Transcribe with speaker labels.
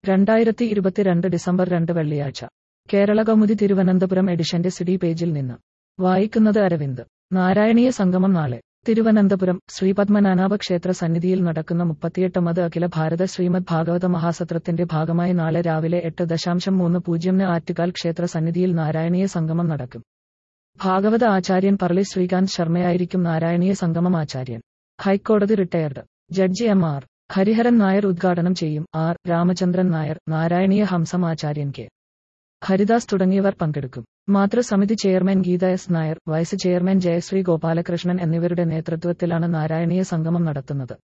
Speaker 1: രണ്ടായിരത്തി ഇരുപത്തിരണ്ട് ഡിസംബർ രണ്ട് വെള്ളിയാഴ്ച കേരള കൗമുദി തിരുവനന്തപുരം എഡിഷന്റെ സിഡി പേജിൽ നിന്ന് വായിക്കുന്നത് അരവിന്ദ് നാരായണീയ സംഗമം നാളെ തിരുവനന്തപുരം ശ്രീപത്മനാഭ ക്ഷേത്ര സന്നിധിയിൽ നടക്കുന്ന മുപ്പത്തിയെട്ടാമത് അഖില ഭാരത ശ്രീമദ് ഭാഗവത മഹാസത്രത്തിന്റെ ഭാഗമായി നാളെ രാവിലെ എട്ട് ദശാംശം മൂന്ന് പൂജ്യംന് ആറ്റുകാൽ ക്ഷേത്ര സന്നിധിയിൽ നാരായണീയ സംഗമം നടക്കും ഭാഗവത ആചാര്യൻ പറളി ശ്രീകാന്ത് ശർമ്മയായിരിക്കും നാരായണീയ സംഗമം ആചാര്യൻ ഹൈക്കോടതി retired judge M R Hariharan Nair ഉദ്ഘാടനം ചെയ്യും ആർ രാമചന്ദ്രൻ നായർ നാരായണീയ ഹംസം ആചാര്യൻ കെ ഹരിദാസ് തുടങ്ങിയവർ പങ്കെടുക്കും മാതൃസമിതി chairman Geetha S Nair vice chairman Jayashree Gopalakrishnan എന്നിവരുടെ നേതൃത്വത്തിലാണ് നാരായണീയ സംഗമം നടത്തുന്നത്